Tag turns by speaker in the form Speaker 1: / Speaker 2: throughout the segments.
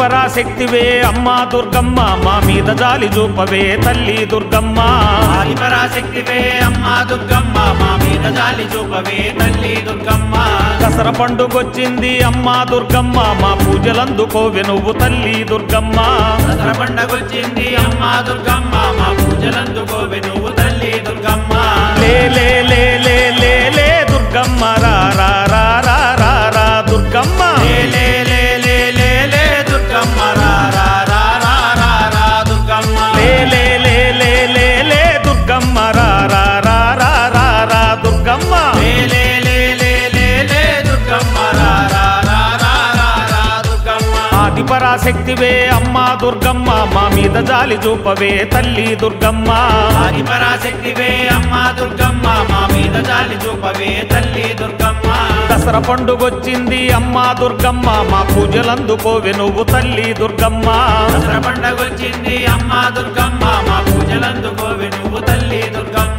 Speaker 1: ఆదిపరాశక్తివే అమ్మా దుర్గమ్మ మా మీద జాలి చూపవే తల్లి దుర్గమ్మ
Speaker 2: ఆదిపరాశక్తివే అమ్మా దుర్గమ్మ మా మీద జాలి చూపవే తల్లి దుర్గమ్మ
Speaker 1: దసర పండుగొచ్చింది అమ్మా దుర్గమ్మ మా పూజలందుకోవె నువ్వు తల్లి దుర్గమ్మ
Speaker 2: దసరా పండగొచ్చింది అమ్మా దుర్గమ్మ మా పూజలందుకోవే నువ్వు తల్లి దుర్గమ్మ
Speaker 1: లే లే లే లే లే లే దుర్గమ్మ రా రా రా రా రా రా దుర్గమ్మ
Speaker 2: లే లే లే లే లే లే దుర్గమ్మ రా రా రా రా రా రా దుర్గమ్మ
Speaker 1: లే లే లే లే లే లే దుర్గమ్మ రా రా రా రా రా రా దుర్గమ్మ
Speaker 2: లే లే లే లే లే లే దుర్గమ్మ రా రా రా రా రా రా దుర్గమ్మ
Speaker 1: ఆదిపరాశక్తివే అమ్మా దుర్గమ్మ మా మీద జాలి చూపవే తల్లి దుర్గమ్మ
Speaker 2: ఆదిపరాశక్తివే అమ్మా దుర్గమ్మ మా మీద జాలి చూపవే తల్లి దుర్గమ్మ
Speaker 1: దసరా పండుగొచ్చింది అమ్మా దుర్గమ్మ మా పూజలందుకోవె నువ్వు తల్లి దుర్గమ్మ
Speaker 2: దసరా పండగొచ్చింది అమ్మా దుర్గమ్మ మా పూజలందుకోవే నువ్వు తల్లి దుర్గమ్మ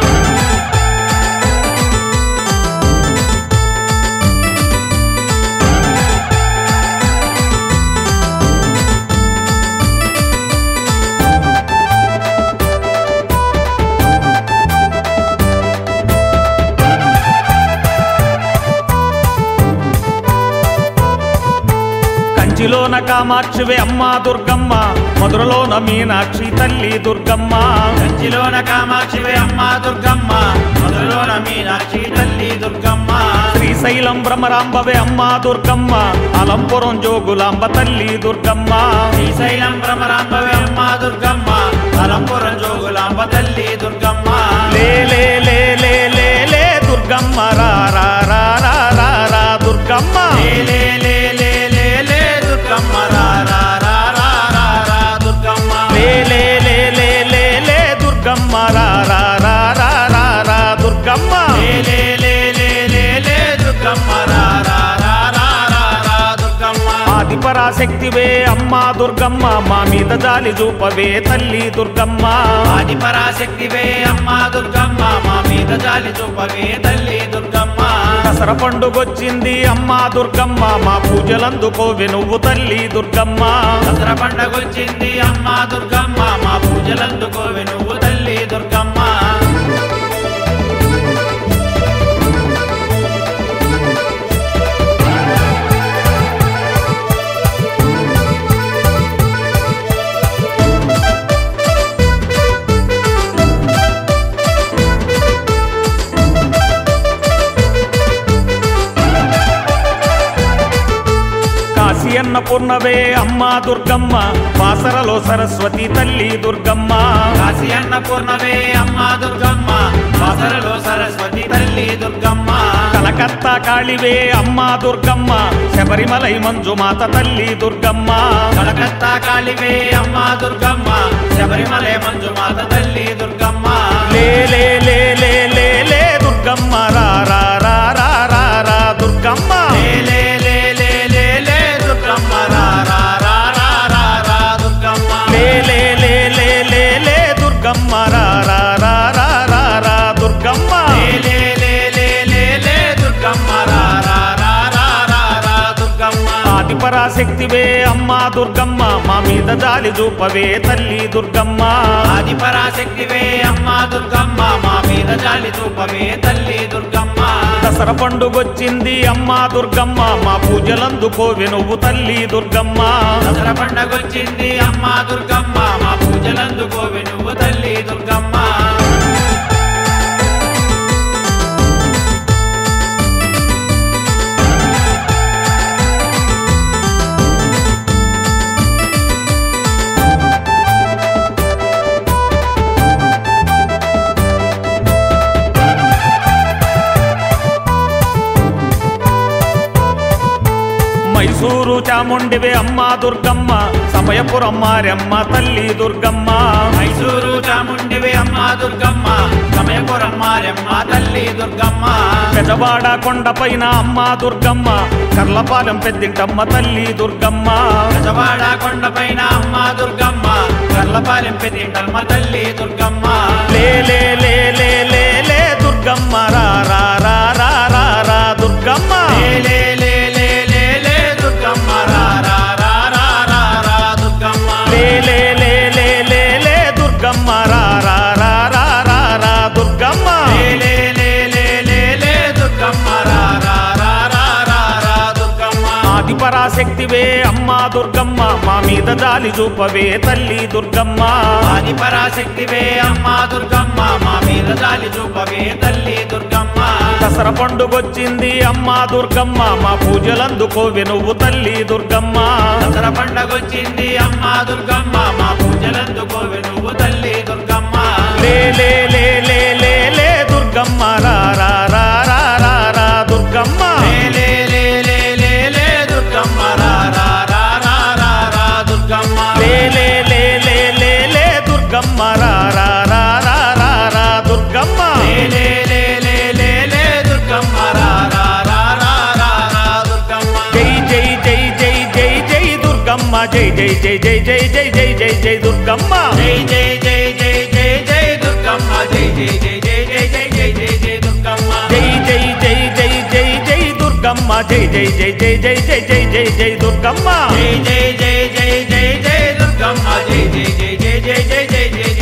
Speaker 1: కంచిలోన కామాక్షివే అమ్మా దుర్గమ్మ మధురలోన మీనాక్షి తల్లి దుర్గమ్మ
Speaker 2: కంచిలోన కామాక్షివే అమ్మా దుర్గమ్మ మొదలోన మీనాక్షి తల్లి దుర్గమ్మ
Speaker 1: శ్రీశైలం భ్రమరాంబవే అమ్మా దుర్గమ్మ అలంపురం జోగులాంబ తల్లి దుర్గమ్మ
Speaker 2: శ్రీశైలం భ్రమరాంబవే అమ్మా దుర్గమ్మ అలంపురం జోగులాంబ తల్లి దుర్గమ్మ
Speaker 1: లే లే లే లే లే లే దుర్గమ్మ రా రా రా రా రా రా దుర్గమ్మ
Speaker 2: లే లే లే లే లే లే దుర్గమ్మ రా రా రా రా రా రా దుర్గమ్మ
Speaker 1: లే లే లే లే లే లే దుర్గమ్మ రా రా రా రా రా రా దుర్గమ్మ
Speaker 2: లే లే లే లే లే లే దుర్గమ్మ రా రా రా రా రా రా దుర్గమ్మ
Speaker 1: ఆదిపరాశక్తివే అమ్మా దుర్గమ్మ మా మీద జాలి చూపవే తల్లి దుర్గమ్మ
Speaker 2: ఆదిపరాశక్తివే అమ్మా దుర్గమ్మ మా మీద జాలి చూపవే తల్లి దుర్గమ్మ
Speaker 1: దసరా పండుగొచ్చింది అమ్మా దుర్గమ్మ మా పూజలందుకోవె నువ్వు తల్లి దుర్గమ్మ
Speaker 2: దసరా పండగొచ్చింది అమ్మా దుర్గమ్మ మా పూజలందుకోవే నువ్వు తల్లి దుర్గమ్మ
Speaker 1: కాశీ అన్నపూర్ణవే అమ్మా దుర్గమ్మ వాసరలో సరస్వతి తల్లి దుర్గమ్మ
Speaker 2: కాశీ అన్నపూర్ణవే అమ్మా దుర్గమ్మ వాసరలో సరస్వతి తల్లి దుర్గమ్మ
Speaker 1: కలకత్తా కాళివే అమ్మా దుర్గమ్మ శబరిమలై మంజుమాత తల్లి దుర్గమ్మ
Speaker 2: కలకత్తా కాళివే అమ్మా దుర్గమ్మ శబరిమలై మంజుమాత తల్లి దుర్గమ్మ
Speaker 1: లే లే లే లే లే లే దుర్గమ్మ రా రా రా రా రా రా దుర్గమ్మ
Speaker 2: లే లే లే లే లే లే దుర్గమ్మ రా రా రా రా రా రా దుర్గమ్మ
Speaker 1: లే లే లే లే లే లే దుర్గమ్మ రా రా రా రా రా రా దుర్గమ్మ
Speaker 2: లే లే లే లే లే లే దుర్గమ్మ రా రా రా రా రా రా దుర్గమ్మ
Speaker 1: ఆదిపరాశక్తివే అమ్మా దుర్గమ్మ మా మీద జాలి చూపవే తల్లి దుర్గమ్మ
Speaker 2: ఆదిపరాశక్తివే అమ్మా దుర్గమ్మ మా మీద జాలి చూపవే తల్లి దుర్గమ్మ
Speaker 1: దసరా పండుగొచ్చింది అమ్మా దుర్గమ్మ మా పూజలందుకోవె నువ్వు తల్లి దుర్గమ్మ
Speaker 2: దసరా పండగొచ్చింది అమ్మా దుర్గమ్మ మా పూజలందుకోవే నువ్వు తల్లి దుర్గమ్మ
Speaker 1: మైసూరు చాముండివే అమ్మా దుర్గమ్మ సమయపురం మారెమ్మ తల్లి దుర్గమ్మ
Speaker 2: మైసూరు చాముండివి అమ్మా దుర్గమ్మ సమయపురం మారెమ్మ తల్లి దుర్గమ్మ
Speaker 1: పెదవాడ కొండపైన అమ్మా దుర్గమ్మ కర్లపాలెం పెద్దింటమ్మ తల్లి దుర్గమ్మ
Speaker 2: గజవాడ కొండపైన అమ్మా దుర్గమ్మ కర్లపాలెం పెద్దింటమ్మ తల్లి దుర్గమ్మ
Speaker 1: లే లే లే లే లే లే దుర్గమ్మ రా రా రా రా రా రా దుర్గమ్మ
Speaker 2: లే లే లే లే లే లే దుర్గమ్మ రా రా రా రా రా
Speaker 1: పరాశక్తివే అమ్మా దుర్గమ్మ మా మీద జాలి చూపవే తల్లి దుర్గమ్మ
Speaker 2: ఆది పరాశక్తివే అమ్మా దుర్గమ్మ మా మీద జాలి చూపవే తల్లి దుర్గమ్మ
Speaker 1: దసరా పండుగొచ్చింది అమ్మా దుర్గమ్మ మా పూజలందుకోవే నువ్వు తల్లి దుర్గమ్మ
Speaker 2: దసరా పండగొచ్చింది అమ్మా దుర్గమ్మ మా పూజలందుకోవే నువ్వు తల్లి దుర్గమ్మ
Speaker 1: లే లే లే లే లే లే దుర్గమ్మ రా రా రా రా రా రా దుర్గమ్మ
Speaker 2: లే లే లే లే లే లే దుర్గమ్మ రా రా రా రా రా రా దుర్గమ్మ
Speaker 1: లే లే లే లే లే లే దుర్గమ్మ రా రా రా రా రా రా దుర్గమ్మ
Speaker 2: లే లే లే లే లే లే దుర్గమ్మ రా రా రా రా రా రా దుర్గమ్మ
Speaker 1: జై జై జై జై జై జై దుర్గమ్మ జై జై జై జై జై జై జై జై జై దుర్గమ్మ
Speaker 2: జై జై జై జై జై జై దుర్గమ్మ జై జై జై జై జై జై జై జై జై దుర్గమ్మ
Speaker 1: జై జై జై జై జై జై దుర్గమ్మ జై జై జై జై జై జై జై జై జై దుర్గమ్మ
Speaker 2: జై జై జై జై జై జై దుర్గమ్మ జై జై జై జై జై జై జై జై